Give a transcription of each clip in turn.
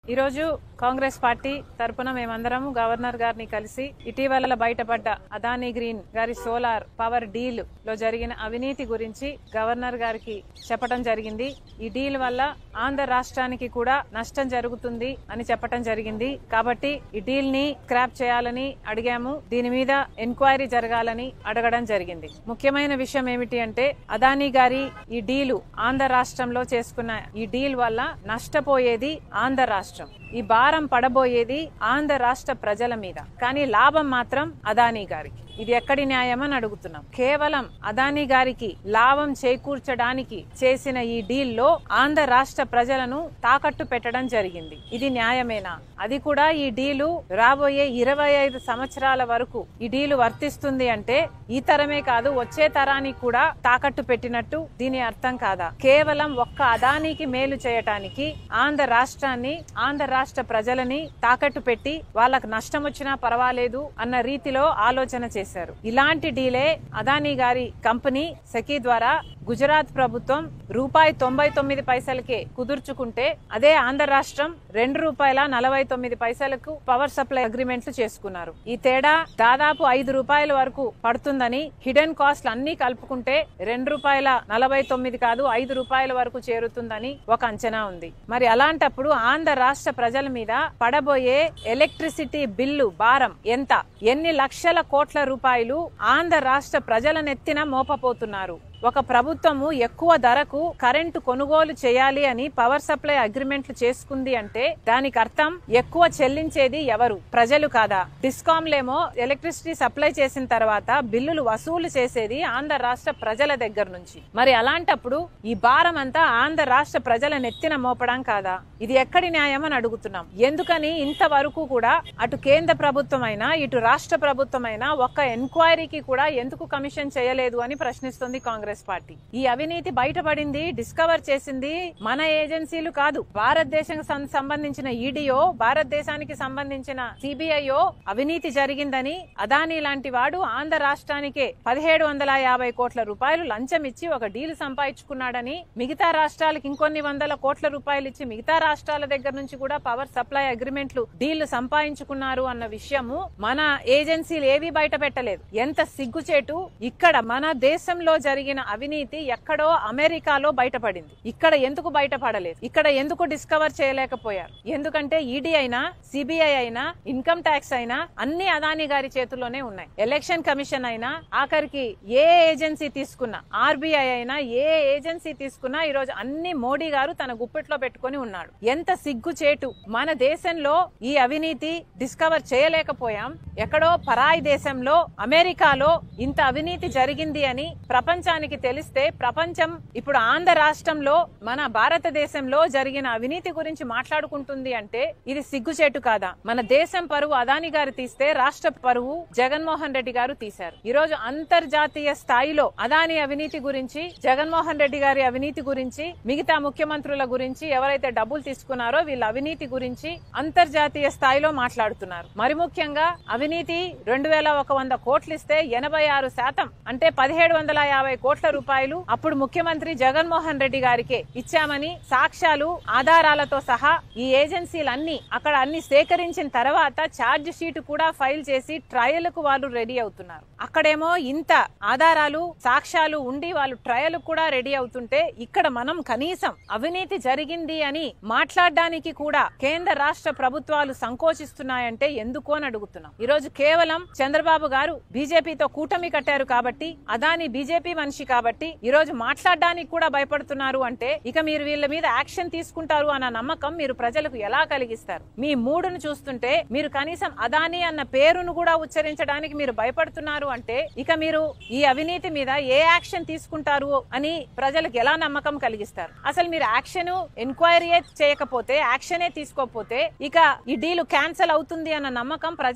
ఈరోజు కాంగ్రెస్ పార్టీ తరపున మేమందరం గవర్నర్ గారిని కలిసి ఇటీవల బయటపడ్డ అదానీ గ్రీన్ గారి సోలార్ పవర్ డీల్ లో జరిగిన అవినీతి గురించి గవర్నర్ గారికి చెప్పడం జరిగింది ఈ డీల్ వల్ల ఆంధ్ర రాష్ట్రానికి కూడా నష్టం జరుగుతుంది అని చెప్పడం జరిగింది కాబట్టి ఈ డీల్ ని స్క్రాప్ చేయాలని అడిగాము దీని మీద ఎంక్వైరీ జరగాలని అడగడం జరిగింది ముఖ్యమైన విషయం ఏమిటి అంటే అదానీ గారి ఈ డీలు ఆంధ్ర రాష్ట్రంలో చేసుకున్న ఈ డీల్ వల్ల నష్టపోయేది ఆంధ్ర రాష్ట్రం ఈ భారం పడబోయేది ఆంధ్ర రాష్ట్ర ప్రజల మీద కానీ లాభం మాత్రం అదానీ గారికి ఇది ఎక్కడి న్యాయం అని అడుగుతున్నాం కేవలం అదానీ గారికి లాభం చేకూర్చడానికి చేసిన ఈ డీల్ లో ఆంధ్ర రాష్ట్ర ప్రజలను తాకట్టు పెట్టడం జరిగింది ఇది న్యాయమేనా అది కూడా ఈ డీలు రాబోయే ఇరవై ఐదు సంవత్సరాల వరకు ఈ డీలు వర్తిస్తుంది అంటే ఈ తరమే కాదు వచ్చే తరానికి కూడా తాకట్టు పెట్టినట్టు దీని అర్థం కాదా కేవలం ఒక్క అదానికి మేలు చేయటానికి ఆంధ్ర రాష్ట్రాన్ని ఆంధ్ర రాష్ట్ర ప్రజలని తాకట్టు పెట్టి వాళ్ళకు నష్టం వచ్చినా పర్వాలేదు అన్న రీతిలో ఆలోచన చేశారు ఇలాంటి డీలే అదానీ గారి కంపెనీ సెకీ ద్వారా గుజరాత్ ప్రభుత్వం రూపాయి తొంభై తొమ్మిది పైసలకే కుదుర్చుకుంటే అదే ఆంధ్ర రాష్ట్రం రెండు రూపాయల నలభై తొమ్మిది పైసలకు పవర్ సప్లై అగ్రిమెంట్లు చేసుకున్నారు ఈ తేడా దాదాపు ఐదు రూపాయల వరకు పడుతుందని హిడెన్ కాస్ట్ అన్ని కలుపుకుంటే రెండు రూపాయల నలభై తొమ్మిది కాదు ఐదు రూపాయల వరకు చేరుతుందని ఒక అంచనా ఉంది మరి అలాంటప్పుడు ఆంధ్ర రాష్ట్ర ప్రజల మీద పడబోయే ఎలక్ట్రిసిటీ బిల్లు భారం ఎంత ఎన్ని లక్షల కోట్ల రూపాయలు ఆంధ్ర రాష్ట్ర ప్రజల నెత్తిన మోపపోతున్నారు ఒక ప్రభుత్వము ఎక్కువ ధరకు కరెంటు కొనుగోలు చేయాలి అని పవర్ సప్లై అగ్రిమెంట్లు చేసుకుంది అంటే దానికి అర్థం ఎక్కువ చెల్లించేది ఎవరు ప్రజలు కాదా డిస్కాంలేమో ఎలక్ట్రిసిటీ సప్లై చేసిన తర్వాత బిల్లులు వసూలు చేసేది ఆంధ్ర రాష్ట్ర ప్రజల దగ్గర నుంచి మరి అలాంటప్పుడు ఈ భారం అంతా ఆంధ్ర రాష్ట్ర ప్రజల నెత్తిన మోపడం కాదా ఇది ఎక్కడి న్యాయం అని అడుగుతున్నాం ఎందుకని ఇంతవరకు కూడా అటు కేంద్ర ప్రభుత్వం అయినా ఇటు రాష్ట్ర ప్రభుత్వం అయినా ఒక్క ఎంక్వైరీకి కూడా ఎందుకు కమిషన్ చేయలేదు అని ప్రశ్నిస్తుంది కాంగ్రెస్ పార్టీ ఈ అవినీతి బయటపడింది డిస్కవర్ చేసింది మన ఏజెన్సీలు కాదు భారతదేశం సంబంధించిన ఈడీఓ భారతదేశానికి సంబంధించిన సిబిఐఓ అవినీతి జరిగిందని అదానీ లాంటి వాడు ఆంధ్ర రాష్ట్రానికే పదిహేడు వందల యాభై కోట్ల రూపాయలు లంచం ఇచ్చి ఒక డీల్ సంపాదించుకున్నాడని మిగతా రాష్ట్రాలకు ఇంకొన్ని వందల కోట్ల రూపాయలు ఇచ్చి మిగతా రాష్ట్రాల దగ్గర నుంచి కూడా పవర్ సప్లై అగ్రిమెంట్లు డీల్ సంపాదించుకున్నారు అన్న విషయము మన ఏజెన్సీలు ఏవి బయట పెట్టలేదు ఎంత సిగ్గుచేటు ఇక్కడ మన దేశంలో జరిగిన అవినీతి ఎక్కడో అమెరికాలో బయటపడింది ఇక్కడ ఎందుకు బయటపడలేదు ఇక్కడ ఎందుకు డిస్కవర్ చేయలేకపోయారు ఎందుకంటే ఈడీ అయినా సిబిఐ అయినా ఇన్కమ్ ట్యాక్స్ అయినా అన్ని అదాని గారి చేతుల్లోనే ఉన్నాయి ఎలక్షన్ కమిషన్ అయినా ఆఖరికి ఏ ఏజెన్సీ తీసుకున్నా ఆర్బీఐ అయినా ఏ ఏజెన్సీ తీసుకున్నా ఈ రోజు అన్ని మోడీ గారు తన గుప్పెట్లో పెట్టుకుని ఉన్నాడు ఎంత సిగ్గు చేటు మన దేశంలో ఈ అవినీతి డిస్కవర్ చేయలేకపోయాం ఎక్కడో పరాయి దేశంలో అమెరికాలో ఇంత అవినీతి జరిగింది అని ప్రపంచానికి తెలిస్తే ప్రపంచం ఇప్పుడు ఆంధ్ర రాష్ట్రంలో మన భారతదేశంలో జరిగిన అవినీతి గురించి మాట్లాడుకుంటుంది అంటే ఇది సిగ్గుచేటు కాదా మన దేశం పరువు అదాని గారు తీస్తే రాష్ట్ర పరువు జగన్మోహన్ రెడ్డి గారు తీశారు ఈ రోజు అంతర్జాతీయ స్థాయిలో అదాని అవినీతి గురించి జగన్మోహన్ రెడ్డి గారి అవినీతి గురించి మిగతా ముఖ్యమంత్రుల గురించి ఎవరైతే డబ్బులు తీసుకున్నారో వీళ్ళ అవినీతి గురించి అంతర్జాతీయ స్థాయిలో మాట్లాడుతున్నారు మరి ముఖ్యంగా అవినీతి రెండు వేల ఒక వంద కోట్లు ఇస్తే ఎనభై ఆరు శాతం అంటే పదిహేడు వందల యాభై కోట్ల రూపాయలు అప్పుడు ముఖ్యమంత్రి జగన్మోహన్ రెడ్డి గారికే ఇచ్చామని సాక్ష్యాలు ఆధారాలతో సహా ఈ ఏజెన్సీలన్నీ అక్కడ అన్ని సేకరించిన తర్వాత ఛార్జ్ షీట్ కూడా ఫైల్ చేసి ట్రయల్ కు వాళ్ళు రెడీ అవుతున్నారు అక్కడేమో ఇంత ఆధారాలు సాక్ష్యాలు ఉండి వాళ్ళు ట్రయల్ కూడా రెడీ అవుతుంటే ఇక్కడ మనం కనీసం అవినీతి జరిగింది అని మాట్లాడడానికి కూడా కేంద్ర రాష్ట్ర ప్రభుత్వాలు సంకోచిస్తున్నాయంటే ఎందుకు అని అడుగుతున్నాం ఈ రోజు కేవలం చంద్రబాబు గారు బీజేపీతో కూటమి కట్టారు కాబట్టి అదాని బీజేపీ మనిషి కాబట్టి ఈ రోజు మాట్లాడడానికి కూడా భయపడుతున్నారు అంటే ఇక మీరు వీళ్ళ మీద యాక్షన్ తీసుకుంటారు అన్న నమ్మకం మీరు ప్రజలకు ఎలా కలిగిస్తారు మీ మూడును చూస్తుంటే మీరు కనీసం అదాని అన్న పేరును కూడా ఉచ్చరించడానికి మీరు భయపడుతున్నారు అంటే ఇక మీరు ఈ అవినీతి మీద ఏ యాక్షన్ తీసుకుంటారు అని ప్రజలకు ఎలా నమ్మకం కలిగిస్తారు అసలు మీరు యాక్షన్ ఎంక్వైరీ చేయకపోతే యాక్షనే తీసుకోకపోతే ఇక ఈ డీల్ క్యాన్సల్ అవుతుంది అన్న నమ్మకం ప్రజలకు ఎలా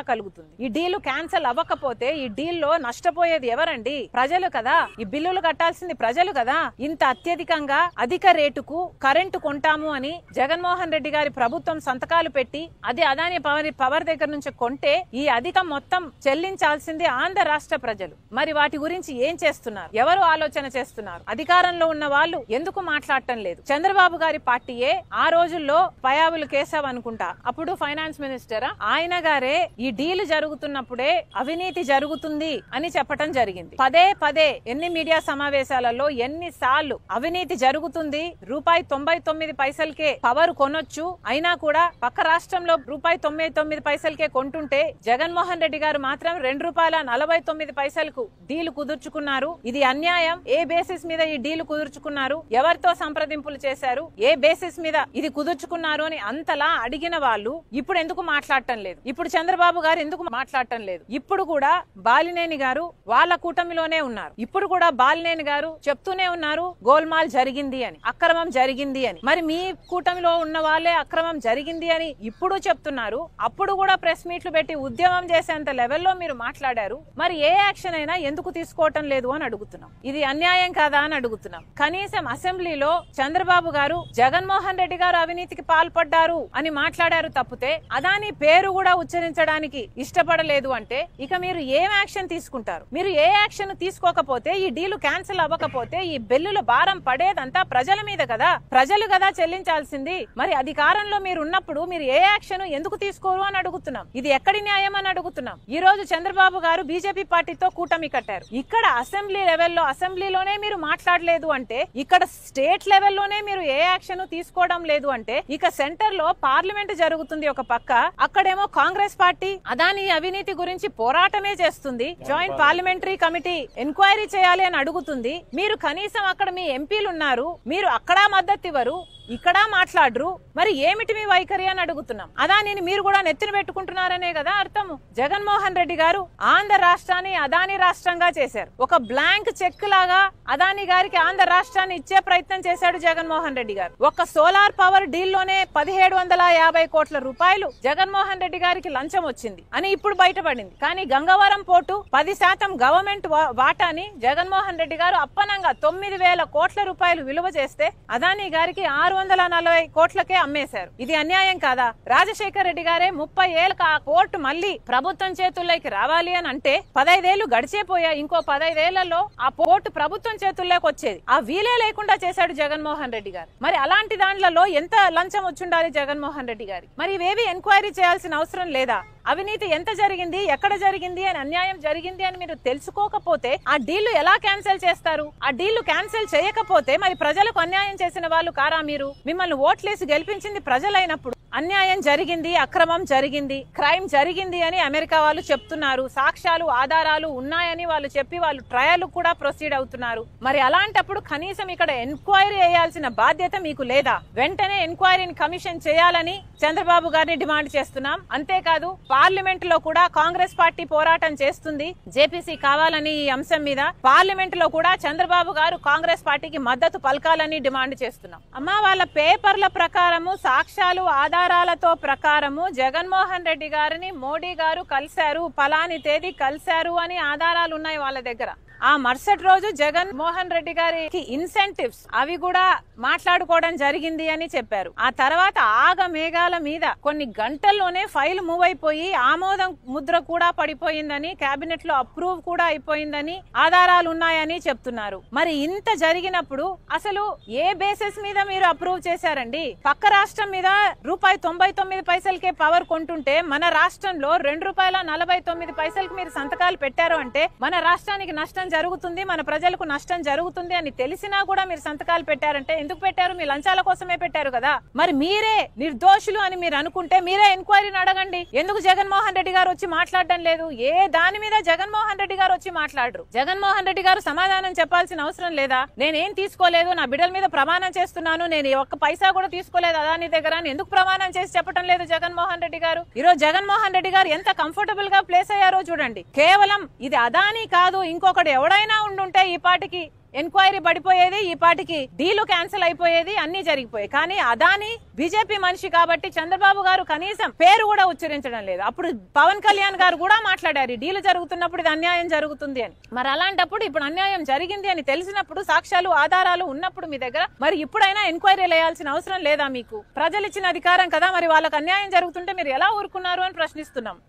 కలుగుతుంది ఈ డీల్ క్యాన్సిల్ అవ్వకపోతే ఈ డీల్ లో నష్టపోయేది ఎవరండి ప్రజలు కదా ఈ బిల్లులు కట్టాల్సింది ప్రజలు కదా ఇంత అత్యధికంగా అధిక రేటుకు కరెంటు కొంటాము అని జగన్మోహన్ రెడ్డి గారి ప్రభుత్వం సంతకాలు పెట్టి అది అదాని పవర్ పవర్ దగ్గర నుంచి కొంటే ఈ అధికం మొత్తం చెల్లించాల్సింది ఆంధ్ర రాష్ట్ర ప్రజలు మరి వాటి గురించి ఏం చేస్తున్నారు ఎవరు ఆలోచన చేస్తున్నారు అధికారంలో ఉన్న వాళ్ళు ఎందుకు మాట్లాడటం లేదు చంద్రబాబు గారి పార్టీయే ఆ రోజుల్లో పయాబులు కేశవ్ అనుకుంటా అప్పుడు ఫైనాన్స్ మినిస్టర్ ఆయన గారే ఈ డీల్ జరుగుతున్నప్పుడే అవినీతి జరుగుతుంది అని చెప్పటం జరిగింది పదే పదే ఎన్ని మీడియా సమావేశాలలో ఎన్ని సార్లు అవినీతి జరుగుతుంది రూపాయి తొంభై తొమ్మిది పైసలకే పవర్ కొనొచ్చు అయినా కూడా పక్క రాష్ట్రంలో రూపాయి తొంభై తొమ్మిది పైసలకే కొంటుంటే జగన్మోహన్ రెడ్డి గారు మాత్రం రెండు రూపాయల నలభై తొమ్మిది పైసలకు డీల్ కుదుర్చుకున్నారు ఇది అన్యాయం ఏ బేసిస్ మీద ఈ డీల్ కుదుర్చుకున్నారు ఎవరితో సంప్రదింపులు చేశారు ఏ బేసిస్ మీద ఇది కుదుర్చుకున్నారు అని అంతలా అడిగిన వాళ్ళు ఇప్పుడు ఎందుకు మాట్లాడటం లేదు ఇప్పుడు చంద్రబాబు గారు ఎందుకు మాట్లాడటం లేదు ఇప్పుడు కూడా బాలినేని గారు వాళ్ళ కూటమిలోనే ఉన్నారు ఇప్పుడు కూడా బాలినేని గారు చెప్తూనే ఉన్నారు గోల్మాల్ జరిగింది అని అక్రమం జరిగింది అని మరి మీ కూటమిలో ఉన్న వాళ్ళే అక్రమం జరిగింది అని ఇప్పుడు చెప్తున్నారు అప్పుడు కూడా ప్రెస్ మీట్లు పెట్టి ఉద్యమం చేసేంత లెవెల్లో మీరు మాట్లాడారు మరి ఏ యాక్షన్ అయినా ఎందుకు తీసుకోవటం లేదు అని అడుగుతున్నాం ఇది అన్యాయం కాదా అని అడుగుతున్నాం కనీసం అసెంబ్లీలో చంద్రబాబు గారు జగన్మోహన్ రెడ్డి గారు అవినీతికి పాల్పడ్డారు అని మాట్లాడారు తప్పితే అదాని పేరు కూడా ఉచ్చరించడానికి ఇష్టపడలేదు అంటే ఇక మీరు ఏం యాక్షన్ తీసుకుంటారు మీరు ఏ యాక్షన్ తీసుకోకపోతే ఈ డీలు క్యాన్సిల్ అవ్వకపోతే ఈ బిల్లుల భారం పడేదంతా ప్రజల మీద కదా ప్రజలు కదా చెల్లించాల్సింది మరి అధికారంలో మీరు ఉన్నప్పుడు మీరు ఏ యాక్షన్ ఎందుకు తీసుకోరు అని అడుగుతున్నాం ఇది ఎక్కడి న్యాయం అని అడుగుతున్నాం ఈ రోజు చంద్రబాబు గారు బీజేపీ పార్టీతో కూటమి కట్టారు ఇక్కడ అసెంబ్లీ లెవెల్లో అసెంబ్లీలోనే మీరు మాట్లాడలేదు అంటే ఇక్కడ స్టేట్ లెవెల్లోనే మీరు ఏ యాక్షన్ తీసుకోవడం లేదు అంటే ఇక సెంటర్ లో పార్లమెంట్ జరుగుతుంది ఒక పక్క అక్కడేమో కాంగ్రెస్ పార్టీ అదాని అవినీతి గురించి పోరాటమే చేస్తుంది జాయింట్ పార్లమెంటరీ కమిటీ ఎంక్వైరీ చేయాలి అని అడుగుతుంది మీరు కనీసం అక్కడ మీ ఎంపీలు ఉన్నారు మీరు అక్కడ మద్దతు ఇవ్వరు ఇక్కడ మాట్లాడరు మరి ఏమిటి మీ వైఖరి అని అడుగుతున్నాం అదానిని మీరు కూడా నెత్తిన పెట్టుకుంటున్నారనే కదా అర్థము జగన్మోహన్ రెడ్డి గారు ఆంధ్ర రాష్ట్రాన్ని అదాని రాష్ట్రంగా చేశారు ఒక బ్లాంక్ చెక్ లాగా అదాని గారికి ఆంధ్ర రాష్ట్రాన్ని ఇచ్చే ప్రయత్నం చేశాడు జగన్మోహన్ రెడ్డి గారు ఒక సోలార్ పవర్ డీల్ లోనే పదిహేడు వందల యాభై కోట్ల రూపాయలు జగన్మోహన్ రెడ్డి గారికి లంచం వచ్చింది అని ఇప్పుడు బయటపడింది కానీ గంగవరం పోర్టు పది శాతం గవర్నమెంట్ వా- వాటాని జగన్మోహన్ రెడ్డి గారు అప్పనంగా తొమ్మిది వేల కోట్ల రూపాయలు విలువ చేస్తే అదాని గారికి ఆరు వందల నలభై కోట్లకే అమ్మేశారు ఇది అన్యాయం కాదా రాజశేఖర్ రెడ్డి గారే ముప్పై ఏళ్ళకి ఆ కోర్టు మళ్ళీ ప్రభుత్వం చేతుల్లోకి రావాలి అని అంటే పదైదేళ్లు గడిచేపోయాయి ఇంకో పదైదేళ్లలో ఆ పోర్టు ప్రభుత్వం చేతుల్లోకి వచ్చేది ఆ వీలే లేకుండా చేశాడు జగన్మోహన్ రెడ్డి గారు మరి అలాంటి దాంట్లలో ఎంత లంచం వచ్చుండాలి జగన్మోహన్ రెడ్డి గారి మరి ఇవేవి ఎంక్వైరీ చేయాల్సిన అవసరం లేదా అవినీతి ఎంత జరిగింది ఎక్కడ జరిగింది అని అన్యాయం జరిగింది అని మీరు తెలుసుకోకపోతే ఆ డీల్ ఎలా క్యాన్సిల్ చేస్తారు ఆ డీల్ క్యాన్సిల్ చేయకపోతే మరి ప్రజలకు అన్యాయం చేసిన వాళ్ళు కారా మీరు మిమ్మల్ని ఓట్లేసి గెలిపించింది ప్రజలైనప్పుడు అన్యాయం జరిగింది అక్రమం జరిగింది క్రైమ్ జరిగింది అని అమెరికా వాళ్ళు చెప్తున్నారు సాక్ష్యాలు ఆధారాలు ఉన్నాయని వాళ్ళు చెప్పి వాళ్ళు ట్రయల్ కూడా ప్రొసీడ్ అవుతున్నారు మరి అలాంటప్పుడు కనీసం ఇక్కడ ఎంక్వైరీ చేయాల్సిన బాధ్యత మీకు లేదా వెంటనే ఎంక్వైరీని కమిషన్ చేయాలని చంద్రబాబు గారిని డిమాండ్ చేస్తున్నాం అంతేకాదు పార్లమెంట్ లో కూడా కాంగ్రెస్ పార్టీ పోరాటం చేస్తుంది జేపీసీ కావాలని ఈ అంశం మీద పార్లమెంట్ లో కూడా చంద్రబాబు గారు కాంగ్రెస్ పార్టీకి మద్దతు పలకాలని డిమాండ్ చేస్తున్నాం అమ్మా వాళ్ళ పేపర్ల ప్రకారము సాక్ష్యాలు ఆధారాలతో ప్రకారము జగన్మోహన్ రెడ్డి గారిని మోడీ గారు కలిశారు ఫలాని తేదీ కలిశారు అని ఆధారాలు ఉన్నాయి వాళ్ళ దగ్గర ఆ మరుసటి రోజు జగన్ మోహన్ రెడ్డి గారికి ఇన్సెంటివ్స్ అవి కూడా మాట్లాడుకోవడం జరిగింది అని చెప్పారు ఆ తర్వాత ఆగ మేఘాల మీద కొన్ని గంటల్లోనే ఫైల్ మూవ్ అయిపోయి ఆమోదం ముద్ర కూడా పడిపోయిందని కేబినెట్ లో అప్రూవ్ కూడా అయిపోయిందని ఆధారాలు ఉన్నాయని చెప్తున్నారు మరి ఇంత జరిగినప్పుడు అసలు ఏ బేసిస్ మీద మీరు అప్రూవ్ చేశారండి పక్క రాష్ట్రం మీద రూపాయి తొంభై తొమ్మిది పైసలకే పవర్ కొంటుంటే మన రాష్ట్రంలో రెండు రూపాయల నలభై తొమ్మిది పైసలకి మీరు సంతకాలు పెట్టారు అంటే మన రాష్ట్రానికి నష్టం జరుగుతుంది మన ప్రజలకు నష్టం జరుగుతుంది అని తెలిసినా కూడా మీరు సంతకాలు పెట్టారంటే ఎందుకు పెట్టారు మీ లంచాల కోసమే పెట్టారు కదా మరి మీరే నిర్దోషులు అని మీరు అనుకుంటే మీరే ఎంక్వైరీని అడగండి ఎందుకు జగన్మోహన్ రెడ్డి గారు వచ్చి మాట్లాడడం లేదు ఏ దాని మీద జగన్మోహన్ రెడ్డి గారు వచ్చి మాట్లాడరు జగన్మోహన్ రెడ్డి గారు సమాధానం చెప్పాల్సిన అవసరం లేదా నేనేం తీసుకోలేదు నా బిడ్డల మీద ప్రమాణం చేస్తున్నాను నేను ఈ ఒక్క పైసా కూడా తీసుకోలేదు అదాని దగ్గర అని ఎందుకు ప్రమాణం చేసి చెప్పడం లేదు జగన్మోహన్ రెడ్డి గారు ఈరోజు జగన్మోహన్ రెడ్డి గారు ఎంత కంఫర్టబుల్ గా ప్లేస్ అయ్యారో చూడండి కేవలం ఇది అదాని కాదు ఇంకొకటి ఎవడైనా ఉండుంటే ఈ పాటికి ఎంక్వైరీ పడిపోయేది ఈ పాటికి డీలు క్యాన్సిల్ అయిపోయేది అన్ని జరిగిపోయాయి కానీ అదాని బీజేపీ మనిషి కాబట్టి చంద్రబాబు గారు కనీసం పేరు కూడా ఉచ్చరించడం లేదు అప్పుడు పవన్ కళ్యాణ్ గారు కూడా మాట్లాడారు ఈ డీలు జరుగుతున్నప్పుడు ఇది అన్యాయం జరుగుతుంది అని మరి అలాంటప్పుడు ఇప్పుడు అన్యాయం జరిగింది అని తెలిసినప్పుడు సాక్ష్యాలు ఆధారాలు ఉన్నప్పుడు మీ దగ్గర మరి ఇప్పుడైనా ఎంక్వైరీ వేయాల్సిన అవసరం లేదా మీకు ప్రజలు ఇచ్చిన అధికారం కదా మరి వాళ్ళకి అన్యాయం జరుగుతుంటే మీరు ఎలా ఊరుకున్నారు అని ప్రశ్నిస్తున్నాం